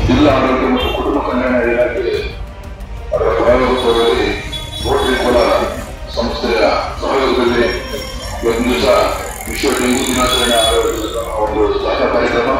ಜಿಲ್ಲಾ ಆರೋಗ್ಯ ಮತ್ತು ಕುಟುಂಬ ಕಲ್ಯಾಣ ಇಲಾಖೆ ಅದರ ಪ್ರಾಯೋಗಿಕವಾಗಿ ರೋಟರಿ ಕೋಲಾರ ಸಂಸ್ಥೆಯ ಸಹಯೋಗದಲ್ಲಿ ಒಂದು ದಿವಸ ವಿಶ್ವ ಡೆಂಗು ದಿನಾಚರಣೆ ಆಯೋಜಿಸಿದ ಒಂದು ಸಹ ಕಾರ್ಯಕ್ರಮ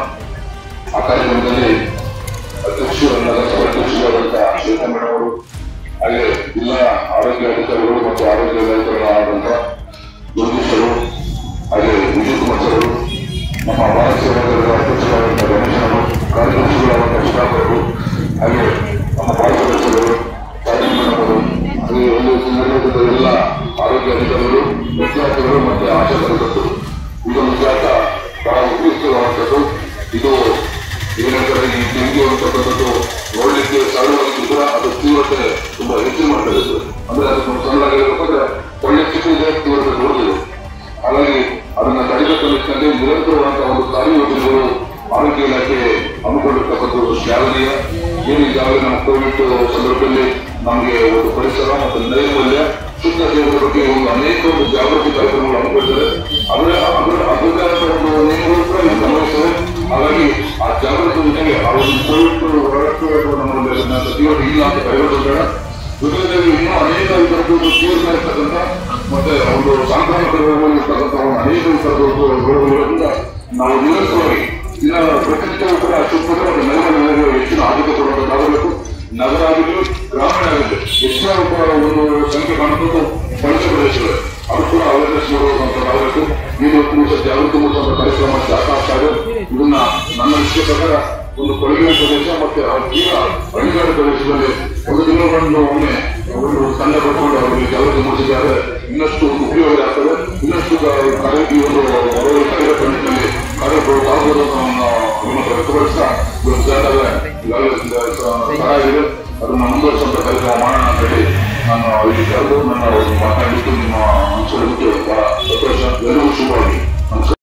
ಆ ಕಾರ್ಯಕ್ರಮದಲ್ಲಿ ಅಧ್ಯಕ್ಷರು ನಗರ ಸಭಾಧ್ಯಕ್ಷರಾದಂತಹ ಶ್ರೀಕಂಠ ಅವರು ಹಾಗೆ ಜಿಲ್ಲಾ ಆರೋಗ್ಯ ಅಧಿಕಾರಿಗಳು ಮತ್ತು ಆರೋಗ್ಯ ಅಧಿಕಾರಿಗಳಾದಂತಹ ಯೋಗೇಶ್ವರು ಹಾಗೆ ವಿಜಯ್ ಕುಮಾರ್ ಸರ್ ಅವರು ನಮ್ಮ ಭಾರತ ಸೇವಾದಳದ ಅಧ್ಯಕ್ಷರಾದಂತಹ ರಮೇಶ್ ಅವರು ಕಾರ್ಯದರ್ಶಿಗಳಾದಂತಹ ಸುಧಾಕರ್ ಅವರು ಹಾಗೆ ನಮ್ಮ ಭಾರತ ಸದಸ್ಯರು ರಾಜೇಂದ್ರ ಹಾಗೆ ಒಂದು ಸಂದರ್ಭದ ಎಲ್ಲ ಆರೋಗ್ಯ ಅಧಿಕಾರಿಗಳು ವಿದ್ಯಾರ್ಥಿಗಳು ಮತ್ತು ಆಶಾ ಕಾರ್ಯಕರ್ತರು ಇದೊಂದು ಜಾತ ಬಹಳ ಉಪಯುಕ್ತವಾದಂಥದ್ದು ಇದು ಏನಂತಾರೆ ಈ ಡೆಂಗ್ಯೂ ಅಂತಕ್ಕಂಥದ್ದು ನೋಡ್ಲಿಕ್ಕೆ ಸರಳವಾಗಿದ್ದು ಕೂಡ ಅದು ತೀವ್ರತೆ ತುಂಬಾ ಹೆಚ್ಚು ಮಾಡ್ತದೆ ಇದು. ಅಂದ್ರೆ ಅದಕ್ಕೆ ಸರಳಾಗಿರ್ಬೇಕಾದ್ರೆ ಒಳ್ಳೆ ಚಿಕ್ಕ ತೀವ್ರತೆ ನೋಡಿದ್ರು ಹಾಗಾಗಿ ಅದನ್ನ ತಡೆಗಟ್ಟುವ ನಿಟ್ಟಿನಲ್ಲಿ ನಿರಂತರವಾದಂತಹ ಒಂದು ಕಾರ್ಯಯೋಜನೆಗಳು ಆರೋಗ್ಯ ಇಲಾಖೆ ಹಮ್ಮಿಕೊಂಡಿರ್ತಕ್ಕಂಥದ್ದು ಶ್ಲಾಘನೀಯ ಏನು ಈಗಾಗಲೇ ನಮ್ಮ ಕೋವಿಡ್ ಸಂದರ್ಭದಲ್ಲಿ ನಮಗೆ ಒಂದು ಪರಿಸರ ಮತ್ತು ನೈರ್ಮಲ್ಯ ಶುದ್ಧ ಜೀವನದ ಬಗ್ಗೆ ಒಂದು ಅನೇಕ ಒಂದು ಜಾಗೃತಿ ಕಾರ್ಯಕ್ರಮಗಳು ಹಮ್ಮಿಕೊಂಡಿದ್ದಾರೆ ಅದರ ಅದರ ಅದರ ಒಂದು ನಿಯಮಗಳು ಕೂಡ ಇಲ್ಲಿ ಗಮನಿಸ್ತವೆ ಹಾಗಾಗಿ ಆ ಜಾಗೃತಿ ಜೊತೆಗೆ ಆ ಒಂದು ಕೋವಿಡ್ ಹೊರಟು ನಮ್ಮಲ್ಲಿ ಅದನ್ನ ಸಚಿವರು ಇಲ್ಲ ಅಂತ ಕೈಗೊಳ್ಳುತ್ತಾರೆ ಜೊತೆಗೆ ಇನ್ನೂ ಅನೇಕ ಇತರದ್ದು ತೀವ್ರ ಇರ್ತಕ್ಕಂಥ ಮತ್ತೆ ಒಂದು ಸಾಂಕ್ರಾಮಿಕ ರೋಗಗಳು ಇರ್ತಕ್ಕಂಥ ಒಂದು ಅನೇಕ ಇತರದ್ದು ರೋಗಗಳಿಂದ ನಾವು ನಿರಂತರವಾಗಿ ದಿನ ಪ್ರತಿನಿತ್ಯವೂ ಕೂಡ ಶುದ್ಧ ಮತ್ತು ನೈರ್ಮಲ್ಯಗಳಿಗೆ ಹೆಚ್ಚಿನ ಆದ್ಯತೆ ಕೊಡಬೇಕಾಗಬೇಕು ನಗರ ಆಗಲಿ ಗ್ರಾಮೀಣ ಆಗಲಿ ಹೆಚ್ಚಿನ ಒಂದು ಸಂಖ್ಯೆ ಕಾಣುವುದು ಕೊಳಚೆ ಪ್ರದೇಶಗಳು ಅದು ಕೂಡ ಅವೇರ್ನೆಸ್ ಮಾಡುವಂತದ್ದಾಗಬೇಕು ಈ ಮೂಡಿಸ ಜಾಗೃತಿ ಮೂಡಿಸುವಂತ ಕಾರ್ಯಕ್ರಮ ಸಾಕಾಗ್ತಾ ಇದೆ ಇದನ್ನ ನನ್ನ ವಿಷಯ ಪ್ರಕಾರ ಒಂದು ಕೊಳಗೆ ಪ್ರದೇಶ ಮತ್ತೆ ಆ ತೀರ ಹಳ್ಳಿಗಾಡು ಪ್ರದೇಶದಲ್ಲಿ ಒಂದು ದಿನಗಳನ್ನು ಒಮ್ಮೆ ಒಂದು ತಂಡ ಕಟ್ಕೊಂಡು ಅವರಿಗೆ ಜಾಗೃತಿ ಮೂಡಿಸಿದ್ದಾರೆ ಇನ್ನಷ್ಟು ಉಪಯೋಗ ಆಗ್ತದೆ ಇನ್ನಷ್ಟು ಕಾರ್ಯ ಈ ಒಂದು ಅವರ ಕಾರ್ಯಕ್ರಮ ನಿಟ್ಟಿನಲ್ಲಿ ಕಾರ್ಯಕ್ರಮ ಆಗ್ಬೋದು ಅನ್ನೋ ಅಭಿಮತ ವ್ಯಕ್ತಪಡಿಸ್ತಾ ಇವತ್ತು ಜಾಗದ ಈಗಾಗಲೇ ಸಹ ಇದೆ ಅದನ್ನ ಮುಂದುವರಿಸುವಂತ ಕಾರ್ಯಕ್ರಮ ಮಾಡೋಣ ಅಂತ ಹೇಳಿ ನಾನು ಇಲ್ಲಿ ಕರೆದು ನನ್ನ ಮಾತಾಡಿದ್ದು ನಿಮ್ಮ ಅನ್ಸೋದಕ್ಕೆ ಬಹಳ ಸಂತೋಷ ಎಲ್ಲರಿಗೂ ಶುಭವಾಗಿ ನಮಸ್ಕಾರ